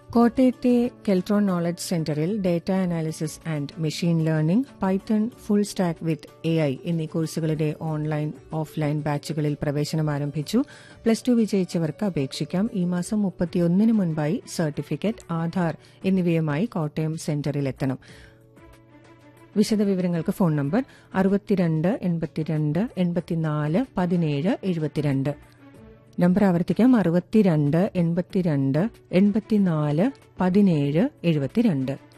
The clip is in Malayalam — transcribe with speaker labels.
Speaker 1: കോട്ടയത്തെ കെൽട്രോൺ നോളജ് സെന്ററിൽ data analysis and machine learning python full stack with A I എന്നീ കോഴ്സുകളുടെ ഓൺലൈൻ ഓഫ്ലൈൻ ബാച്ചുകളിൽ പ്രവേശനം ആരംഭിച്ചു പ്ലസ് ടു വിജയിച്ചവർക്ക് അപേക്ഷിക്കാം ഈ മാസം മുപ്പത്തിയൊന്നിന് മുൻപായി സർട്ടിഫിക്കറ്റ് ആധാർ എന്നിവയുമായി കോട്ടയം സെന്ററിലെത്തണം വിശദവിവരങ്ങൾക്ക് ഫോൺ നമ്പർ അറുപത്തിരണ്ട് എൺപത്തിരണ്ട് എൺപത്തിനാല് പതിനേഴ് എഴുപത്തിരണ്ട് നമ്പർ ആവർത്തിക്കാം അറുപത്തിരണ്ട് എൺപത്തിരണ്ട് എൺപത്തിനാല് പതിനേഴ് എഴുപത്തിരണ്ട്